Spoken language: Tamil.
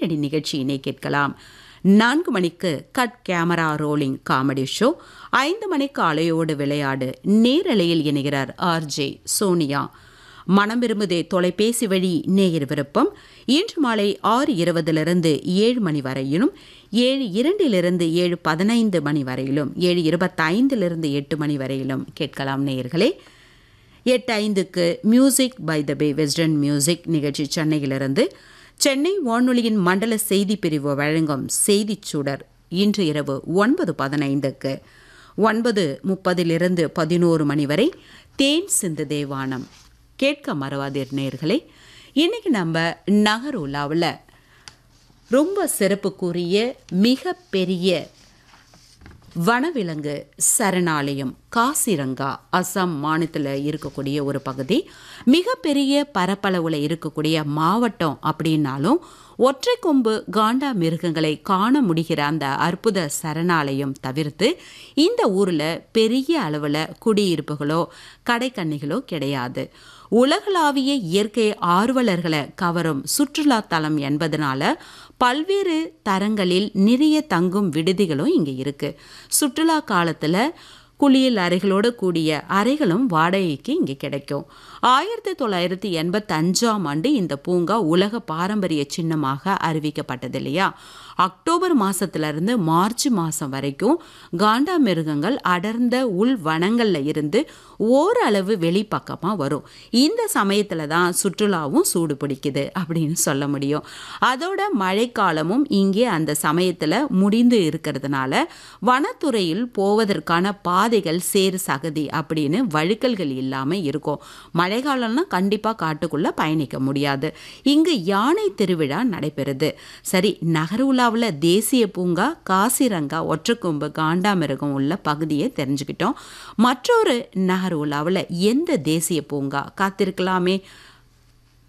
நேரடி நிகழ்ச்சியினை கேட்கலாம் நான்கு மணிக்கு cut camera rolling comedy show ஐந்து மணிக்கு அலையோடு விளையாடு நேரலையில் இணைகிறார் ஆர்ஜே சோனியா மனம் விரும்புதே தொலைபேசி வழி நேயர் விருப்பம் இன்று மாலை ஆறு இருபதிலிருந்து ஏழு மணி வரையிலும் ஏழு இரண்டிலிருந்து ஏழு பதினைந்து மணி வரையிலும் ஏழு இருபத்தைந்திலிருந்து எட்டு மணி வரையிலும் கேட்கலாம் நேயர்களே எட்டு ஐந்துக்கு music by the bay western music நிகழ்ச்சி சென்னையிலிருந்து சென்னை வானொலியின் மண்டல செய்தி பிரிவு வழங்கும் செய்திச் சுடர் இன்று இரவு ஒன்பது பதினைந்துக்கு ஒன்பது முப்பதிலிருந்து பதினோரு மணி வரை தேன் சிந்து தேவானம் கேட்க மறவாதீர் நேர்களே இன்னைக்கு நம்ம நகர் உலாவில் ரொம்ப சிறப்புக்குரிய மிகப்பெரிய வனவிலங்கு சரணாலயம் காசிரங்கா அசாம் மாநிலத்தில் இருக்கக்கூடிய ஒரு பகுதி மிகப்பெரிய பரப்பளவில் இருக்கக்கூடிய மாவட்டம் அப்படின்னாலும் ஒற்றை கொம்பு காண்டா மிருகங்களை காண முடிகிற அந்த அற்புத சரணாலயம் தவிர்த்து இந்த ஊரில் பெரிய அளவில் குடியிருப்புகளோ கடைக்கண்ணிகளோ கிடையாது உலகளாவிய இயற்கை ஆர்வலர்களை கவரும் சுற்றுலா தலம் என்பதனால பல்வேறு தரங்களில் நிறைய தங்கும் விடுதிகளும் இங்கே இருக்கு சுற்றுலா காலத்தில் குளியல் அறைகளோடு கூடிய அறைகளும் வாடகைக்கு இங்கே கிடைக்கும் ஆயிரத்தி தொள்ளாயிரத்தி எண்பத்தஞ்சாம் ஆண்டு இந்த பூங்கா உலக பாரம்பரிய சின்னமாக அறிவிக்கப்பட்டது இல்லையா அக்டோபர் மாதத்துலேருந்து மார்ச் மாதம் வரைக்கும் காண்டா மிருகங்கள் அடர்ந்த உள் வனங்களில் இருந்து ஓரளவு வெளிப்பக்கமாக வரும் இந்த சமயத்தில் தான் சுற்றுலாவும் சூடு பிடிக்குது அப்படின்னு சொல்ல முடியும் அதோட மழைக்காலமும் இங்கே அந்த சமயத்தில் முடிந்து இருக்கிறதுனால வனத்துறையில் போவதற்கான பாதைகள் சேறு சகதி அப்படின்னு வழுக்கல்கள் இல்லாமல் இருக்கும் மழைக்காலம்னா கண்டிப்பாக காட்டுக்குள்ளே பயணிக்க முடியாது இங்கு யானை திருவிழா நடைபெறுது சரி நகர உலாவில் தேசிய பூங்கா காசிரங்கா ஒற்றக்கொம்பு காண்டாமிருகம் உள்ள பகுதியை தெரிஞ்சுக்கிட்டோம் மற்றொரு நகர் உலாவில் எந்த தேசிய பூங்கா காத்திருக்கலாமே